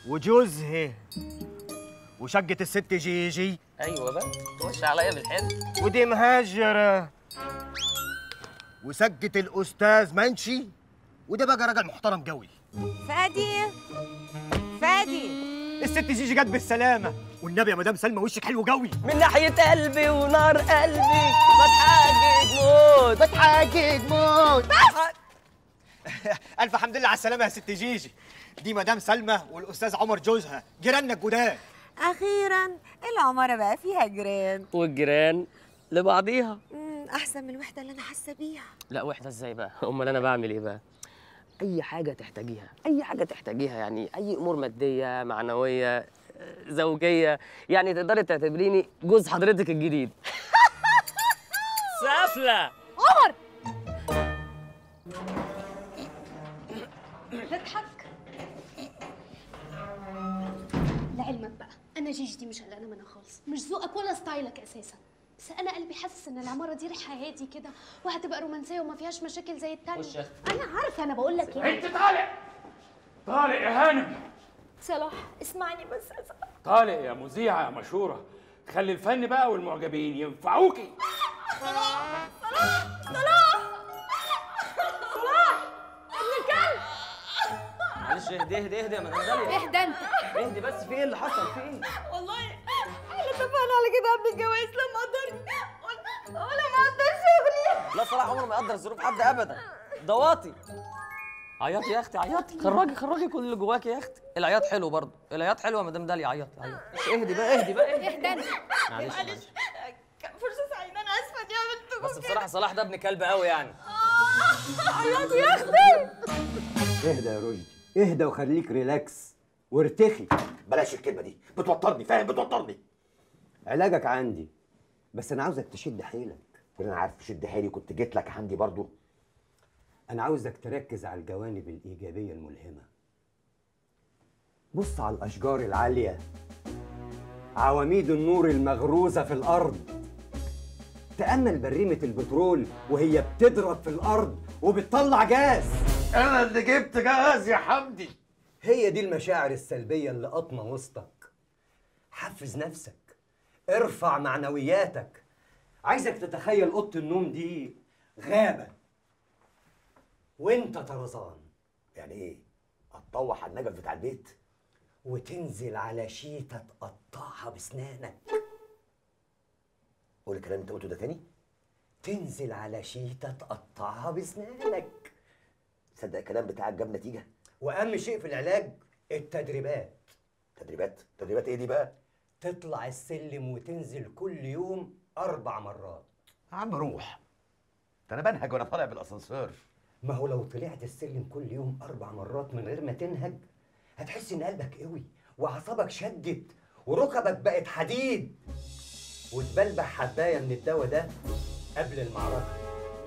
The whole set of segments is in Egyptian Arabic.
وجوزها وشقة الست جيجي ايوه بقى تخش عليا بالحلو ودي مهاجرة وسقة الأستاذ منشي وده بقى راجل محترم قوي فادي فادي الست جيجي جت بالسلامة والنبي يا مدام سلمى وشك حلو قوي من ناحية قلبي ونار قلبي بتحاجج موت بتحاجج موت ألف حمد لله على السلامة يا ست جيجي دي مدام سلمى والأستاذ عمر جوزها جيراننا الجداد اخيرا العماره بقى فيها جيران والجيران لبعضيها مم، احسن من الوحده اللي انا حاسه بيها لا وحده ازاي بقى امال انا بعمل ايه بقى اي حاجه تحتاجيها اي حاجه تحتاجيها يعني اي امور ماديه معنويه آه، زوجيه يعني تقدري تعتبريني جوز حضرتك الجديد سافله بضحك لعلمك بقى انا جيجتي مش قلقانه منها خالص مش ذوقك ولا ستايلك اساسا بس انا قلبي حاسس ان العماره دي ريحه هادي كده وهتبقى رومانسيه وما فيهاش مشاكل زي التانية وش يا انا عارفه انا بقول لك ايه انت طالع طالع يا هانم صلاح اسمعني بس يا صلاح طالع يا مذيعة يا مشهورة خلي الفن بقى والمعجبين ينفعوكي معلش اهدي اهدي اهدي يا مدام داليا اهدى انت اهدي بس في ايه اللي حصل في ايه والله احنا اتفقنا على كده قبل الجواز لما قدرني ولا ما قدر شغلي لا صلاح عمره ما يقدر ظروف حد ابدا ده واطي عيطي يا اختي عيطي خرجي خرجي كل اللي جواكي يا اختي العياط حلو برضه العياط حلو يا مدام داليا عيطي عيطي اهدي بقى اهدي بقى اهدي اهدى انت معلش معلش كان فرصه سعيده انا اسفه دي عملت بس بصراحه صلاح ده ابن كلب قوي يعني عيطوا يا اختي اهدى يا رشدي اهدى وخليك ريلاكس وارتخي بلاش الكلمه دي بتوترني فاهم بتوترني علاجك عندي بس انا عاوزك تشد حيلك انا عارف شد حيلي كنت جيت لك عندي برضو انا عاوزك تركز على الجوانب الايجابيه الملهمه بص على الاشجار العاليه عواميد النور المغروزه في الارض تامل بريمه البترول وهي بتضرب في الارض وبتطلع جاز انا اللي جبت جاز يا حمدي هي دي المشاعر السلبيه اللي قاطمه وسطك حفز نفسك ارفع معنوياتك عايزك تتخيل اوضه النوم دي غابه وانت طرزان يعني ايه اتطوح على النجف بتاع البيت وتنزل على شيته تقطعها بسنانك قول الكلام اللي انت قلته ده تاني تنزل على شيته تقطعها بسنانك تصدق الكلام بتاعك جاب نتيجه واهم شيء في العلاج التدريبات تدريبات تدريبات ايه دي بقى تطلع السلم وتنزل كل يوم اربع مرات يا عم روح ده انا بنهج وانا طالع بالاسانسير ما هو لو طلعت السلم كل يوم اربع مرات من غير ما تنهج هتحس ان قلبك قوي واعصابك شدت وركبك بقت حديد وتبلبع حبايه من الدواء ده قبل المعركه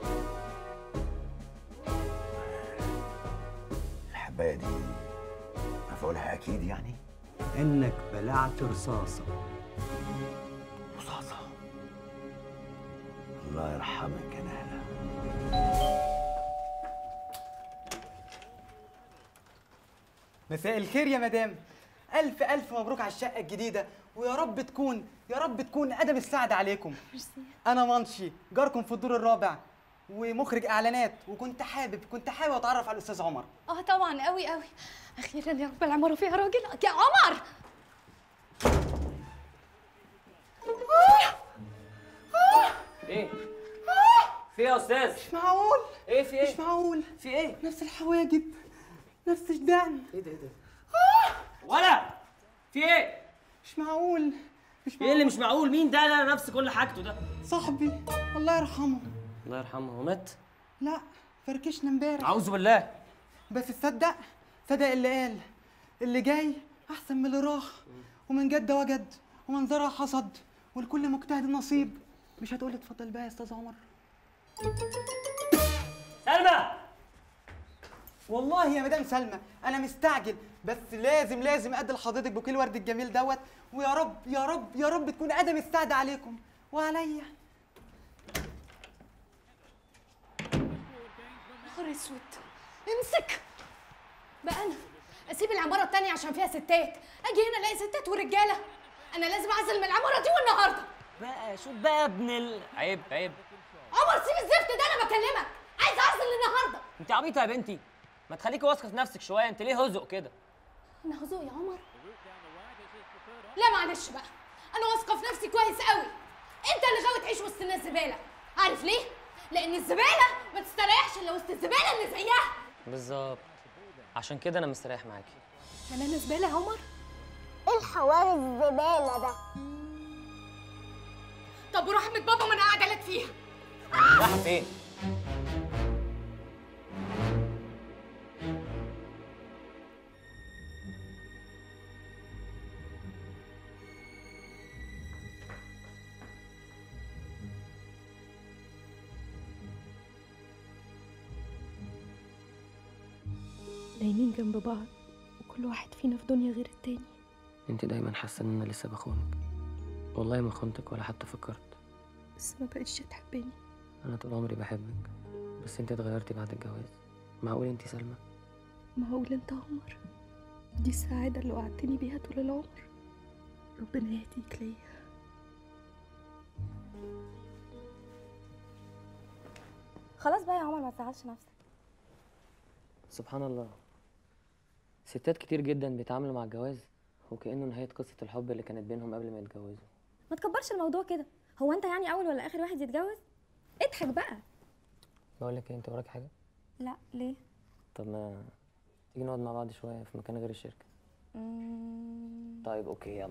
الحبايه دي مفعولها اكيد يعني انك بلعت رصاصه رصاصه الله يرحمك يا نهله مساء الخير يا مدام ألف ألف مبروك على الشقة الجديدة ويا رب تكون يا رب تكون أدم السعد عليكم أنا منشي جاركم في الدور الرابع ومخرج إعلانات وكنت حابب كنت حابب أتعرف على الأستاذ عمر اه طبعا قوي قوي اخيرا يا رب العماره فيها راجل يا عمر ايه في ايه يا استاذ مش معقول ايه في ايه مش معقول في ايه نفس الحواجب نفس الدقن ايه ده ايه ده ولا في ايه مش معقول مش في ايه اللي مش معقول مين ده ده نفس كل حاجته ده صاحبي الله يرحمه الله يرحمه هو مات لا فركشنا امبارح اعوذ بالله بس تصدق صدق اللي قال اللي جاي احسن من اللي راح ومن جد وجد ومن زرع حصد والكل مجتهد نصيب مش هتقولي اتفضل بقى يا استاذ عمر سلمى والله يا مدام سلمى انا مستعجل بس لازم لازم ادي لحضرتك بوكيه الورد الجميل دوت ويا رب يا رب يا رب تكون ادم السعد عليكم وعليا نهار اسود امسك بقى انا اسيب العماره التانية عشان فيها ستات اجي هنا الاقي ستات ورجاله انا لازم اعزل من العماره دي والنهارده بقى شوف بقى ابن ال عيب عيب عمر سيب الزفت ده انا بكلمك عايز اعزل النهارده انت عبيطه يا بنتي ما تخليكي واثقه في نفسك شويه انت ليه هزق كده انا هزوق يا عمر لا معلش بقى انا واثقه في نفسي كويس قوي انت اللي غاوي تعيش وسط الناس زباله عارف ليه لان الزباله ما تستريحش الا وسط الزباله اللي زيها بالظبط عشان كده انا مستريح معاكي يعني انا زباله يا عمر ايه الحوار الزبالة ده طب ورحمه بابا ما انا قاعده لك فيها رايحه فين نايمين جنب بعض وكل واحد فينا في دنيا غير التاني انت دايما حاسه ان انا لسه بخونك والله ما خنتك ولا حتى فكرت بس ما بقتش تحبني انا طول عمري بحبك بس انت اتغيرتي بعد الجواز معقول انت سلمى معقول انت عمر دي السعادة اللي وعدتني بيها طول العمر ربنا يهديك ليا خلاص بقى يا عمر ما تزعلش نفسك سبحان الله ستات كتير جدا بيتعاملوا مع الجواز وكأنه نهاية قصة الحب اللي كانت بينهم قبل ما يتجوزوا ما تكبرش الموضوع كده هو انت يعني اول ولا اخر واحد يتجوز اضحك بقى بقول لك ايه انت وراك حاجة لا ليه طب ما تيجي نقعد مع بعض شوية في مكان غير الشركة مم، طيب اوكي يلا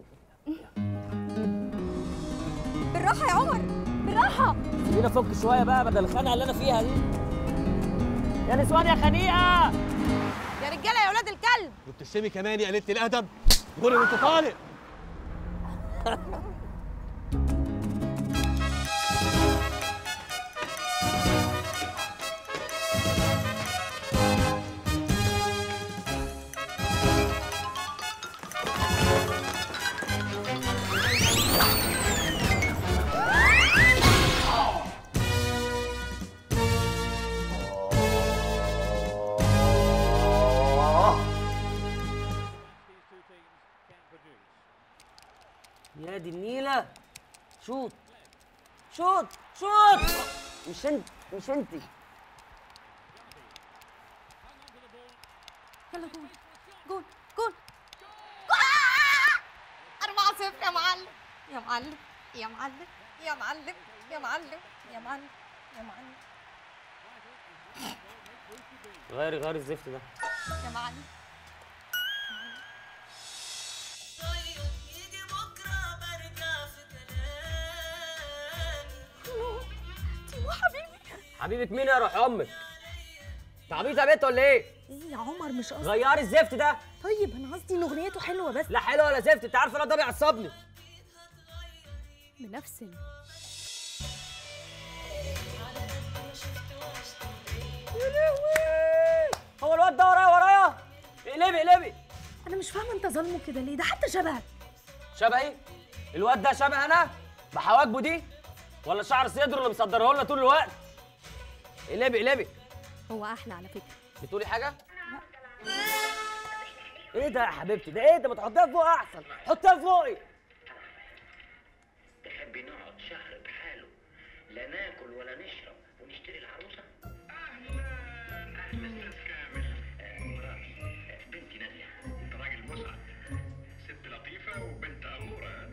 بالراحه يا عمر بالراحه خلينا افك شوية بقى بدل الخنقة اللي انا فيها دي يا نسوان يا خنيقة يا رجاله يا ولاد الكلب وبتشتمي كمان يا قلة الأدب قولي وأنت طالق يا دي النيلة شوط شوط شوط مش انت مش انت يلا جول جول جول أربعة صفر يا معلم يا معلم يا معلم يا معلم يا معلم يا معلم يا معلم غيري غيري الزفت ده يا معلم تيمو حبيبي حبيبة مين يا روح امك انت عبيطة يا بنت ولا ايه ايه يا عمر مش قصدي غيري الزفت ده طيب انا قصدي ان اغنيته حلوه بس لا حلو ولا زفت انت عارفه الواد ده بيعصبني بنفسي هو الواد ده ورايا ورايا اقلبي اقلبي انا مش فاهمه انت ظالمه كده ليه ده حتى شبهك شبهي الواد ده شبه انا بحواجبه دي ولا شعر صدره اللي مصدره لنا طول الوقت اقلبي اقلبي هو احلى على فكره بتقولي حاجه ايه ده يا حبيبتي ده ايه ده ما تحطيها فوق احسن حطيها فوقي تحبي نقعد شهر بحاله لا ناكل ولا نشرب ونشتري العروسه اهلا اهلا استاذ كامل آه، مراتي آه، بنتي ناديه انت راجل مسعد ست لطيفه وبنت اموره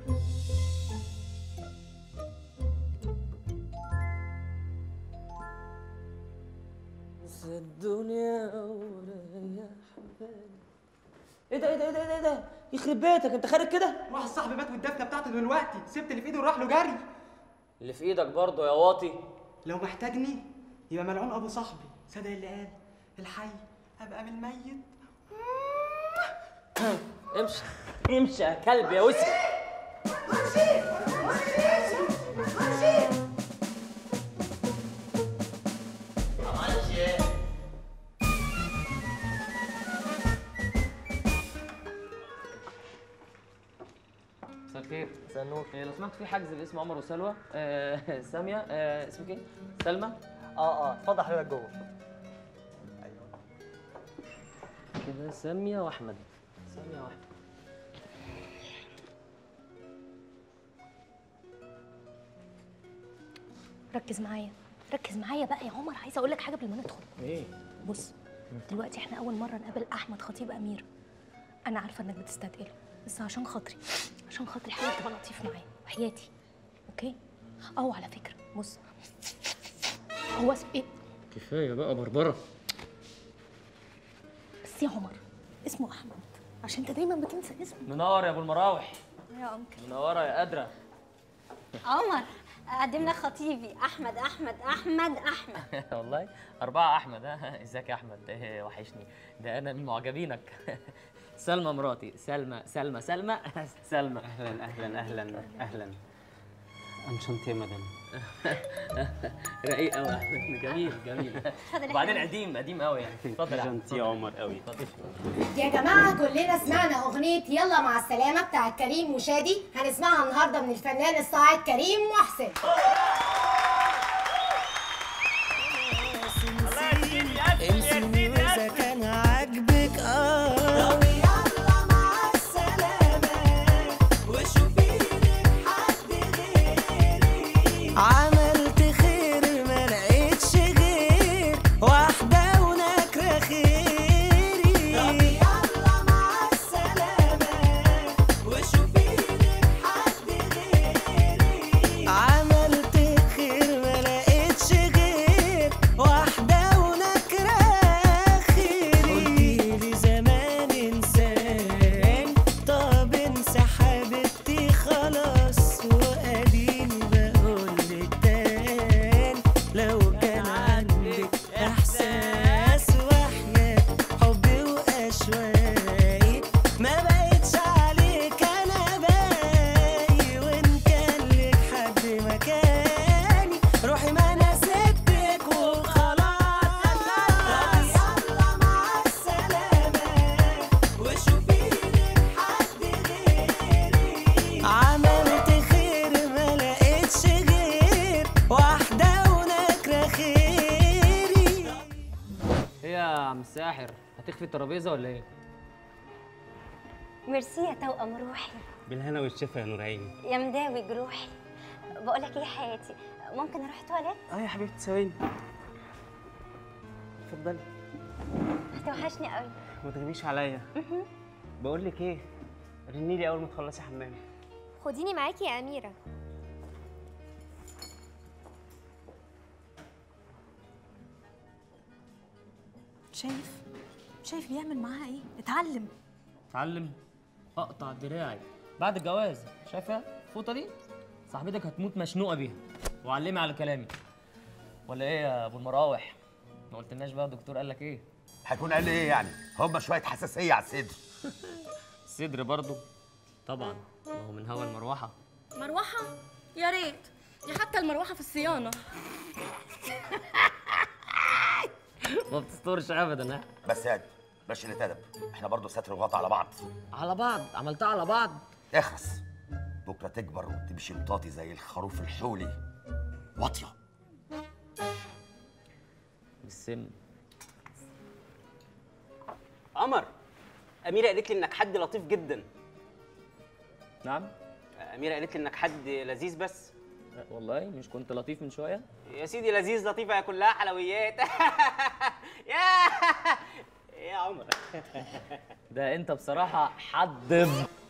الدنيا وريح بالي ايه ده ايه ده ايه ده ايه ده يخرب بيتك انت خارج كده واحد صاحبي مات والدفنه بتاعته دلوقتي سبت اللي في ايده وراح له جري اللي في ايدك برضه يا واطي لو محتاجني يبقى ملعون ابو صاحبي صدق اللي قال الحي ابقى من الميت امشي امشي يا كلب يا وسخ مساء الخير مساء النور إيه، لو سمحت في حجز باسم عمر وسلوى آه ساميه آه اسمك ايه؟ سلمى اه اه اتفضل حضرتك جوه كده كده ساميه واحمد ساميه واحمد ركز معايا ركز معايا بقى يا عمر عايزه اقول لك حاجه قبل ما ندخل ايه بص دلوقتي احنا اول مره نقابل احمد خطيب امير انا عارفه انك بتستثقله بس عشان خاطري عشان خاطري حاول تبقى لطيف معاه وحياتي اوكي اه على فكره بص هو اسم ايه كفايه بقى بربره بس يا عمر اسمه احمد عشان انت دايما بتنسى اسمه منور يا ابو المراوح يا انكل منوره يا قادره عمر قدم لك خطيبي احمد احمد احمد احمد والله أربعة أحمد ها ازيك يا أحمد إيه وحشني ده أنا من معجبينك سلمى مراتي سلمى سلمى سلمى سلمى اهلا اهلا اهلا اهلا انشنتي يا مدام رقيق قوي يا أحمد جميل جميل اتفضل يا وبعدين حبيبي. قديم قديم قوي يعني اتفضل يا أحمد انشنتي يا عمر قوي يا جماعة كلنا سمعنا أغنية يلا مع السلامة بتاعت كريم وشادي هنسمعها النهاردة من الفنان الصاعد كريم محسن انسيني واذا كان عاجبك اه يلا مع السلامة وشوفي لك حد غيري عملت خير ما لقيتش غير واحدة ونكرة خيري يلا مع السلامة وشوفي لك حد غيري عملت خير ما لقيتش غير واحدة ونكرة خيري قلتيلي زمان انسان طب انسى حبيبتي خلاص واديني بقولك تاني لو كان عندك احساس وحياة حبي واشواقي ما بقتش عليك انا باقي وان كان لك حد مكاني روحي ما انا سبتك وخلاص يلا مع السلامة وشوفي لك حد غيري عملت خير ما لقيتش غير واحدة ونكرة خيري إيه يا عم الساحر هتخفي الترابيزة ولا إيه؟ ميرسي يا توأم روحي بالهنا والشفا يا نور عيني يا مداوي جروحي بقول لك ايه يا حياتي ممكن اروح تواليت اه يا حبيبتي ثواني اتفضلي هتوحشني قوي ما تغيبيش عليا بقول لك ايه رني لي اول ما تخلصي حمام خديني معاكي يا اميره شايف شايف بيعمل معاها ايه اتعلم اتعلم اقطع دراعي بعد الجواز شايفه الفوطه دي صاحبتك هتموت مشنوقه بيها وعلمي على كلامي ولا ايه يا ابو المراوح ما قلتلناش بقى الدكتور قال لك ايه هيكون قال لي ايه يعني هم شويه حساسيه على الصدر الصدر برضو طبعا ما هو من هوا المروحه مروحة يا ريت دي حتى المروحة في الصيانة ما بتستورش ابدا ها بس يا باش نتأدب احنا برضو ستر وغطا على بعض على بعض عملتها على بعض اخرس بكره تكبر وتمشي مطاطي زي الخروف الحولي واطيه بالسم قمر اميره قالت لي انك حد لطيف جدا نعم اميره قالت لي انك حد لذيذ بس لا والله مش كنت لطيف من شويه يا سيدي لذيذ لطيفه كلها حلويات يا يا عمر ده انت بصراحه حد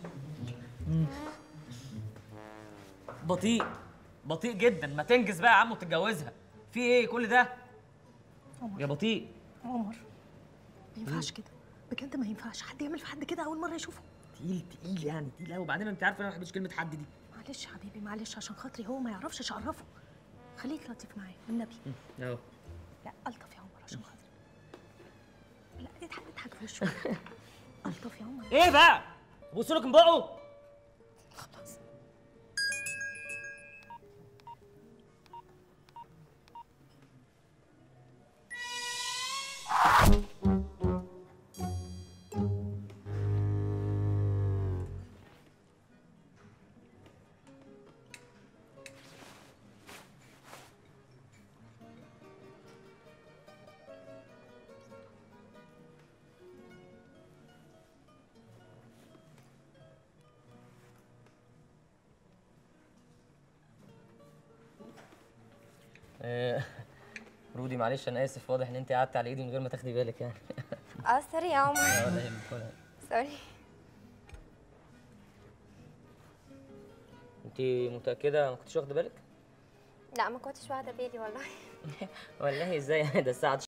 بطيء بطيء جدا ما تنجز بقى يا عم وتتجوزها في ايه كل ده يا بطيء عمر ما ينفعش كده بجد ما ينفعش حد يعمل في حد كده اول مره يشوفه تقيل تقيل يعني تقيل قوي وبعدين انت عارف انا ما بحبش كلمه حد دي معلش حبيبي معلش عشان خاطري هو ما يعرفش ايش اعرفه خليك لطيف معايا والنبي اهو لا الطف يا عمر عشان خاطري لا اضحك اضحك في وشه الطف يا عمر ايه بقى بص لك من بقه خلاص آه، رودي معلش انا اسف واضح ان انت قعدت على ايدي من غير ما تاخدي بالك يعني اه سوري يا عمر لا ولا يهمك ولا يهمك. سوري انت متاكده ما كنتش واخده بالك لا ما كنتش واخده بالي والله والله ازاي ده الساعه